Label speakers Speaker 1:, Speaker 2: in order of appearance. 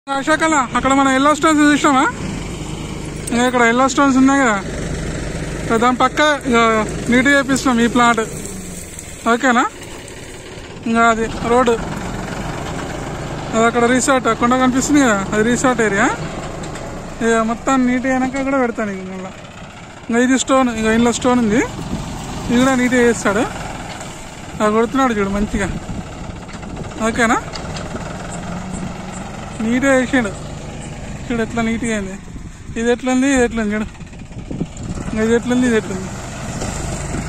Speaker 1: అశోకన్న అక్కడ మన yellow stones చూసినామా ఇంకా ఇక్కడ ఎల్లో స్టోన్స్ ఉన్నాయి కదా ఇక దాని పక్క ఇక నీట్గా చేపిస్తున్నాం ఈ ప్లాట్ ఓకేనా ఇంకా అది రోడ్డు అది అక్కడ రిసార్ట్ కొండ కనిపిస్తుంది కదా అది రిసార్ట్ ఏరియా ఇక మొత్తం నీట్గా అయినాక కూడా పెడతాను ఇక మళ్ళీ ఇంకా ఇది స్టోన్ ఇక ఇంట్లో స్టోన్ ఉంది ఇది కూడా నీట్గా చేస్తాడు అది కొడుతున్నాడు చూడు మంచిగా ఓకేనా నీట్గా వేసాడు చూడు ఎట్లా నీట్గా అయింది ఇది ఎట్లుంది ఇది ఎట్లుంది చూడు ఇంకా ఇది ఎట్లుంది ఇది ఎట్లుంది